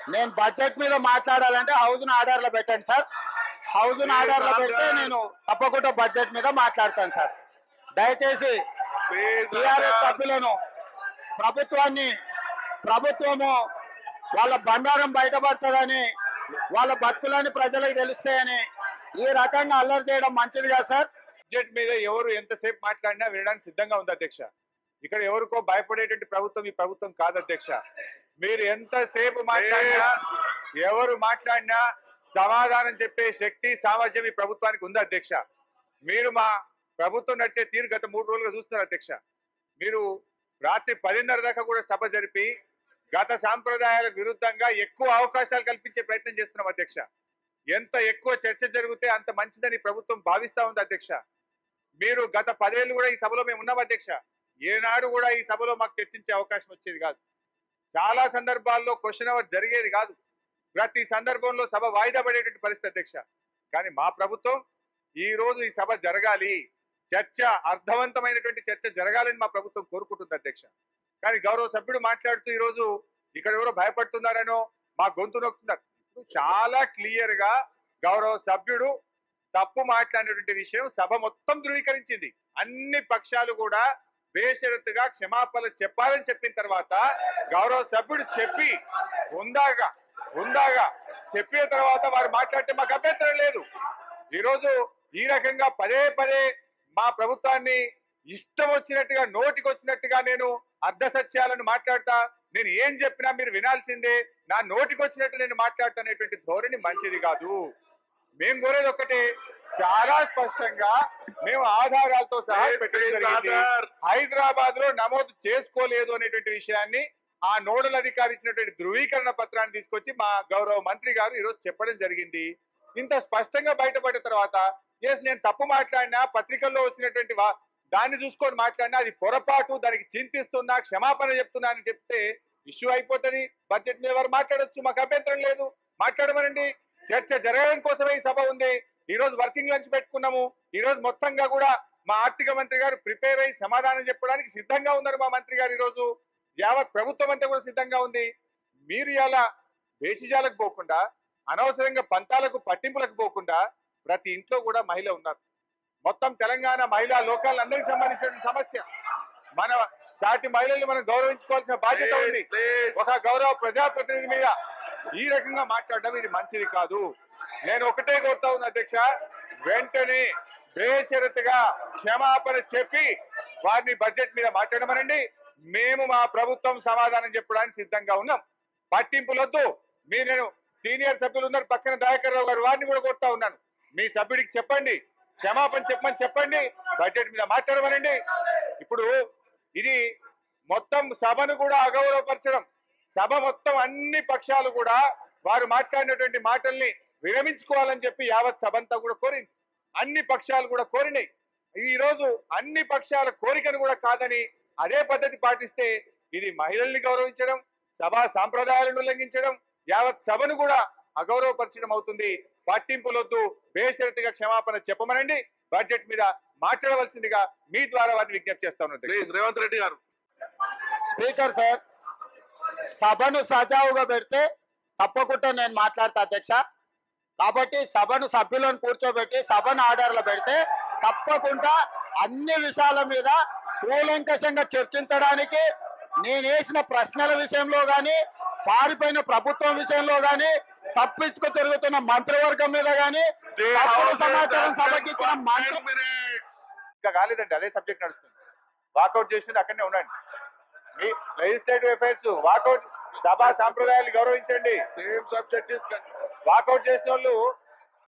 నేను బడ్జెట్ మీద మాట్లాడాలంటే హౌస్ ఆర్డర్ లో పెట్టండి సార్ హౌస్ ఆర్డర్ లో పెడితే నేను తప్పకుండా బడ్జెట్ మీద మాట్లాడతాను సార్ దయచేసి టిఆర్ఎస్ సభ్యులను ప్రభుత్వాన్ని ప్రభుత్వము వాళ్ళ బండారం బయటపడుతుందని వాళ్ళ బతుకులని ప్రజలకు తెలుస్తాయని ఈ రకంగా అల్లరి చేయడం మంచిది కదా సార్ బడ్జెట్ మీద ఎవరు ఎంతసేపు మాట్లాడినా వినడానికి సిద్ధంగా ఉంది అధ్యక్ష ఇక్కడ ఎవరికో భయపడేటువంటి ప్రభుత్వం ఈ ప్రభుత్వం కాదు అధ్యక్ష మీరు ఎంతసేపు మాట్లాడినా ఎవరు మాట్లాడినా సమాధానం చెప్పే శక్తి సామర్థ్యం ఈ ప్రభుత్వానికి ఉంది అధ్యక్ష మీరు మా ప్రభుత్వం నడిచే తీరు గత మూడు రోజులుగా చూస్తున్నారు అధ్యక్ష మీరు రాత్రి పదిన్నర దాకా కూడా సభ జరిపి గత సాంప్రదాయాల విరుద్ధంగా ఎక్కువ అవకాశాలు కల్పించే ప్రయత్నం చేస్తున్నాం అధ్యక్ష ఎంత ఎక్కువ చర్చ జరిగితే అంత మంచిదని ప్రభుత్వం భావిస్తా ఉంది అధ్యక్ష మీరు గత పదేళ్ళు కూడా ఈ సభలో మేము ఉన్నాం అధ్యక్ష ఏనాడు కూడా ఈ సభలో మాకు చర్చించే అవకాశం వచ్చేది కాదు చాలా సందర్భాల్లో క్వశ్చన్ అవర్ జరిగేది కాదు ప్రతి సందర్భంలో సభ వాయిదా పడేటువంటి పరిస్థితి అధ్యక్ష కానీ మా ప్రభుత్వం ఈ రోజు ఈ సభ జరగాలి చర్చ అర్థవంతమైనటువంటి చర్చ జరగాలని మా ప్రభుత్వం కోరుకుంటుంది అధ్యక్ష కానీ గౌరవ సభ్యుడు మాట్లాడుతూ ఈ రోజు ఇక్కడ ఎవరో భయపడుతున్నారనో మా గొంతు నొక్కుతున్నారు ఇప్పుడు చాలా క్లియర్ గా గౌరవ సభ్యుడు తప్పు మాట్లాడినటువంటి విషయం సభ మొత్తం ధృవీకరించింది అన్ని పక్షాలు కూడా బేషరతుగా క్షమాపణ చెప్పాలని చెప్పిన తర్వాత గౌరవ సభ్యుడు చెప్పి ఉందాగా ఉందాగా చెప్పిన తర్వాత వారు మాట్లాడితే మాకు అభ్యంతరం లేదు ఈరోజు ఈ రకంగా పదే పదే మా ప్రభుత్వాన్ని ఇష్టం వచ్చినట్టుగా నోటికి వచ్చినట్టుగా నేను అర్ధ సత్యాలను మాట్లాడతా నేను ఏం చెప్పినా మీరు వినాల్సిందే నా నోటికి వచ్చినట్టు నేను మాట్లాడతా అనేటువంటి ధోరణి మంచిది కాదు మేము కోరేది ఒకటే చాలా స్పష్టంగా మేము ఆధారాలతో సహా పెట్టడం జరిగింది హైదరాబాద్ లో నమోదు చేసుకోలేదు అనేటువంటి విషయాన్ని ఆ నోడల్ అధికారి ఇచ్చినటువంటి ధృవీకరణ పత్రాన్ని తీసుకొచ్చి మా గౌరవ మంత్రి గారు ఈరోజు చెప్పడం జరిగింది ఇంత స్పష్టంగా బయటపడిన తర్వాత ఎస్ నేను తప్పు మాట్లాడినా పత్రికల్లో వచ్చినటువంటి వా- దాన్ని చూసుకొని మాట్లాడినా అది పొరపాటు దానికి చింతిస్తున్నా క్షమాపణ చెప్తున్నా అని చెప్తే ఇష్యూ అయిపోతుంది బడ్జెట్ మీద వారు మాట్లాడొచ్చు మాకు అభ్యంతరం లేదు మాట్లాడమనండి చర్చ జరగడం కోసమే ఈ సభ ఉంది ఈ రోజు వర్కింగ్ లంచ్ పెట్టుకున్నాము ఈ రోజు మొత్తంగా కూడా మా ఆర్థిక మంత్రి గారు ప్రిపేర్ అయ్యి సమాధానం చెప్పడానికి సిద్ధంగా ఉన్నారు మా మంత్రి గారు ఈ రోజు యావత్ ప్రభుత్వం అంతా కూడా సిద్ధంగా ఉంది మీరు ఇలా దేశజాలకు పోకుండా అనవసరంగా పంతాలకు పట్టింపులకు పోకుండా ప్రతి ఇంట్లో కూడా మహిళ ఉన్నారు మొత్తం తెలంగాణ మహిళా లోకాలందరికీ సంబంధించిన సమస్య మన సాటి మహిళల్ని మనం గౌరవించుకోవాల్సిన బాధ్యత ఉంది ఒక గౌరవ ప్రజాప్రతినిధి మీద ఈ రకంగా మాట్లాడడం ఇది మంచిది కాదు నేను ఒకటే కోరుతా ఉన్నా అధ్యక్ష వెంటనే బేషరతుగా క్షమాపణ చెప్పి వారిని బడ్జెట్ మీద మాట్లాడమనండి మేము మా ప్రభుత్వం సమాధానం చెప్పడానికి సిద్ధంగా ఉన్నాం పట్టింపులొద్దు మీ నేను సీనియర్ సభ్యులు ఉన్నారు పక్కన దయాకర్ రావు గారు వారిని కూడా కొడతా ఉన్నాను మీ సభ్యుడికి చెప్పండి క్షమాపణ చెప్పమని చెప్పండి బడ్జెట్ మీద మాట్లాడమనండి ఇప్పుడు ఇది మొత్తం సభను కూడా అగౌరవపరచడం సభ మొత్తం అన్ని పక్షాలు కూడా వారు మాట్లాడినటువంటి మాటల్ని విరమించుకోవాలని చెప్పి యావత్ సభ అంతా కూడా కోరింది అన్ని పక్షాలు కూడా కోరినాయి ఈ రోజు అన్ని పక్షాల కోరికను కూడా కాదని అదే పద్ధతి పాటిస్తే ఇది మహిళల్ని గౌరవించడం సభా సాంప్రదాయాలను ఉల్లంఘించడం యావత్ సభను కూడా అగౌరవపరచడం అవుతుంది పట్టింపులొద్దు బేషరతుగా క్షమాపణ చెప్పమనండి బడ్జెట్ మీద మాట్లాడవలసిందిగా మీ ద్వారా వారిని విజ్ఞప్తి చేస్తా ఉన్నాను ప్లీజ్ రేవంత్ రెడ్డి గారు స్పీకర్ సార్ సభను సజావుగా పెడితే తప్పకుండా నేను మాట్లాడతా అధ్యక్ష కాబట్టి సభను సభ్యులను కూర్చోబెట్టి సభను ఆర్డర్లో పెడితే తప్పకుండా అన్ని విషయాల మీద కూలంకషంగా చర్చించడానికి నేను వేసిన ప్రశ్నల విషయంలో కానీ పారిపోయిన ప్రభుత్వం విషయంలో కానీ తప్పించుకు తిరుగుతున్న మంత్రివర్గం మీద కానీ తప్పుడు సమాచారం సభకి ఇచ్చిన మంత్రి ఇంకా కాలేదండి అదే సబ్జెక్ట్ నడుస్తుంది వాకౌట్ చేసింది అక్కడనే ఉండండి మీ లెజిస్లేటివ్ అఫైర్స్ వాకౌట్ సభా సాంప్రదాయాలు గౌరవించండి సేమ్ సబ్జెక్ట్ వాకౌట్ చేసిన వాళ్ళు